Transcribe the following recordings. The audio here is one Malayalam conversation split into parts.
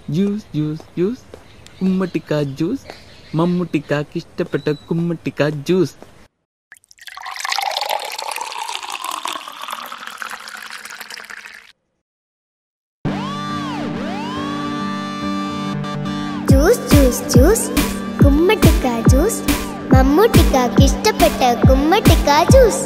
ജ്യൂസ് ജ്യൂസ് ജ്യൂസ് കുമ്മട്ടിക്ക ജ്യൂസ് മമ്മൂട്ടിക്കാക്ക് ഇഷ്ടപ്പെട്ട കുമ്മട്ടിക്ക ജ്യൂസ് ജ്യൂസ് ജ്യൂസ് ജ്യൂസ് കുമ്മട്ടിക്ക ജ്യൂസ് മമ്മൂട്ടിക്കാക്ക് ഇഷ്ടപ്പെട്ട കുമ്മട്ടിക്ക ജ്യൂസ്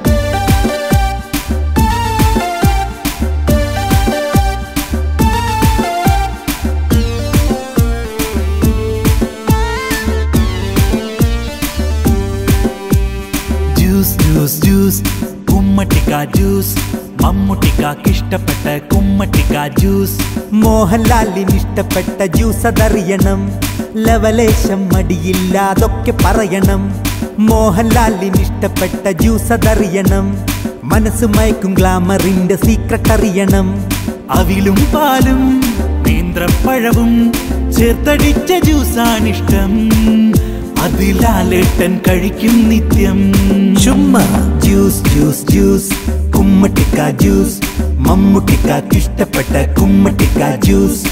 ജ്യൂസ് ജ്യൂസ് ജ്യൂസ് കുമ്മട്ടിക്ക ജ്യൂസ് മമ്മൂട്ടിക്കാക്ക് ഇഷ്ടപ്പെട്ട കുമ്മട്ടിക്ക ജ്യൂസ് മോഹൻലാലിന് ഇഷ്ടപ്പെട്ട ജ്യൂസ് അതറിയണം ലവലേശം മടിയില്ലാതൊക്കെ പറയണം മോഹൻലാലിന് ഇഷ്ടപ്പെട്ട ജ്യൂസ് അതറിയണം മനസ്സ് മയക്കും ഗ്ലാമറിന്റെ സീക്രട്ട് അറിയണം അവിലും പാലും നേന്ത്രപ്പഴവും ചേർത്തടിച്ച ജ്യൂസാണിഷ്ടം അതിലാലേട്ടൻ കഴിക്കും നിത്യം ചുമ്മാ ജ്യൂസ് ജ്യൂസ് ജ്യൂസ് കുമ്മട്ടിക്ക ജ്യൂസ് മമ്മൂട്ടിക്കാക്ക് ഇഷ്ടപ്പെട്ട കുമ്മട്ടിക്ക ജ്യൂസ്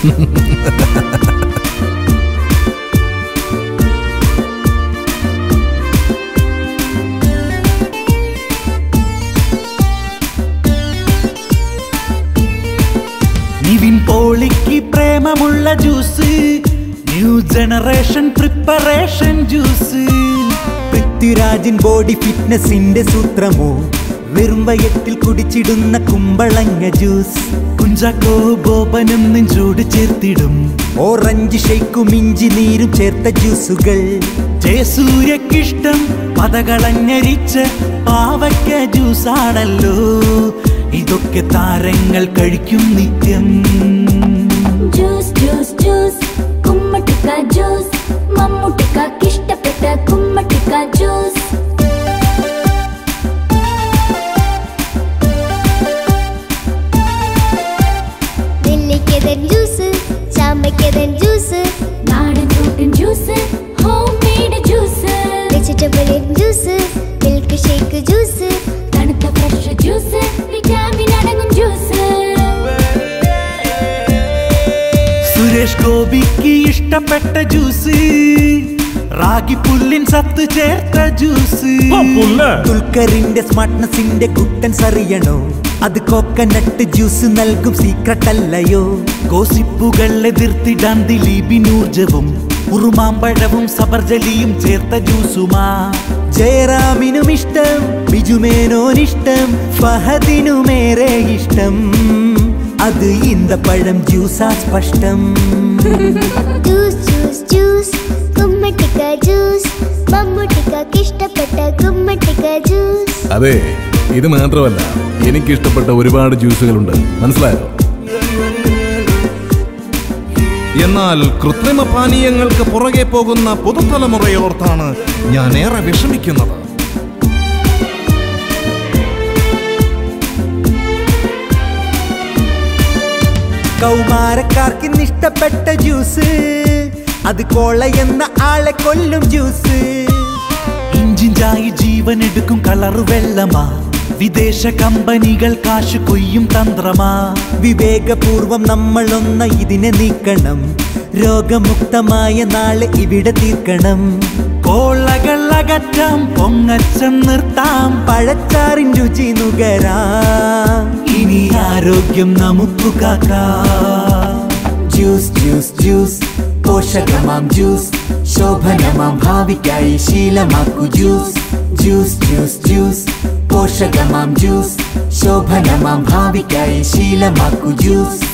നിവിൻ പോളിക്ക് പ്രേമമുള്ള juice new generation preparation juice പൃഥ്വിരാജിൻ ബോഡി ഫിറ്റ്നസിന്റെ സൂത്രമോ വെറും വയറ്റിൽ കുടിച്ചിടുന്ന കുമ്പളങ്ങ ജ്യൂസ് കുഞ്ചാക്കോ ബോബനും നെഞ്ചോട് ചേർത്തിടും ഓറഞ്ച് ഷെയ്ക്കും ഇഞ്ചി നീരും ചേർത്ത ജ്യൂസുകൾ ജയസൂര്യക്കിഷ്ടം പതകളഞ്ഞരിച്ച പാവയ്ക്ക ജ്യൂസാണല്ലോ ഇതൊക്കെ താരങ്ങൾ കഴിക്കും നിത്യം ജ്യൂസ് ജ്യൂസ് ജ്യൂസ് കുമ്മട്ടിക്ക ജ്യൂസ് മമ്മൂട്ടിക്കാക്ക് ഇഷ്ടപ്പെട്ട കുമ്മട്ടിക്ക ജ്യൂസ് നെല്ലിക്കതൻ ജ്യൂസ് ചാമ്പയ്ക്കതൻ ജ്യൂസ് നാടൻ ഫ്രൂട്ടിൻ juice home made juice vegetable juice milk shake juice തണുത്ത ഫ്രഷ് ജ്യൂസ് വിറ്റാമിൻ അടങ്ങും ജ്യൂസ് സുരേഷ് ഗോപിക്ക് ഇഷ്ടപ്പെട്ട ജ്യൂസ് റാഗി പുല്ലിൻ സത്ത് ചേർത്ത ജ്യൂസ് ദുൽഖറിന്റെ സ്മാർട്ട്നെസിന്റെ കുട്ടൻസ് അറിയണോ അത് കോക്കനട്ട് ജ്യൂസ് നൽകും സീക്രട്ട് അല്ലയോ ഗോസിപ്പുകൾ എതിർത്തിടാൻ ദിലീപിനൂർജവും ഉറുമാമ്പഴവും സബർജലിയും ചേർത്ത ജ്യൂസുമാ ജയറാമിനും ഇഷ്ടം ബിജുമേനോനിഷ്ടം ഫഹദിനുമേറെ ഇഷ്ടം അത് ഈന്തപ്പഴം ജ്യൂസാ സ്പഷ്ടം ജ്യൂസ് ജ്യൂസ് ജ്യൂസ് കുമ്മട്ടിക്ക ജ്യൂസ് മമ്മൂട്ടിക്കാക്ക് ഇഷ്ടപ്പെട്ട കുമ്മട്ടിക്ക ജ്യൂസ് അതെ ഇത് മാത്രമല്ല എനിക്കിഷ്ടപ്പെട്ട ഒരുപാട് ജ്യൂസുകളുണ്ട് മനസ്സിലായോ എന്നാൽ കൃത്രിമ പാനീയങ്ങൾക്ക് പുറകെ പോകുന്ന പുതുതലമുറയോർത്താണ് ഞാൻ ഏറെ വിഷമിക്കുന്നത് കൗമാരക്കാർക്ക് ഇഷ്ടപ്പെട്ട ജ്യൂസ് അത് കോള എന്ന ആളെ കൊല്ലും ജ്യൂസ് ഇഞ്ചിഞ്ചായി ജീവൻ എടുക്കും കളറ് വെള്ളമാ വിദേശ കമ്പനികൾ കാശ് കൊയ്യും തന്ത്രമാ വിവേകപൂർവം നമ്മളൊന്ന ഇതിനെ നീക്കണം രോഗമുക്തമായ നാളെ ഇവിടെ തീർക്കണം കോളകൾ അകറ്റാം പൊങ്ങച്ചം നിർത്താം പഴച്ചാറിൻ രുചി നുകരാം ഇനി ആരോഗ്യം നമുക്ക് കാക്കാം ജ്യൂസ് ജ്യൂസ് ജ്യൂസ് പോഷകമാം ജ്യൂസ് ശോഭനമാം ഭാവിക്കായി ശീലമാക്കൂ ജ്യൂസ് ജ്യൂസ് ജ്യൂസ് ജ്യൂസ് പോഷകമാം ജ്യൂസ് ശോഭനമാം ഭാവിക്കായി ശീലമാക്കൂ ജ്യൂസ്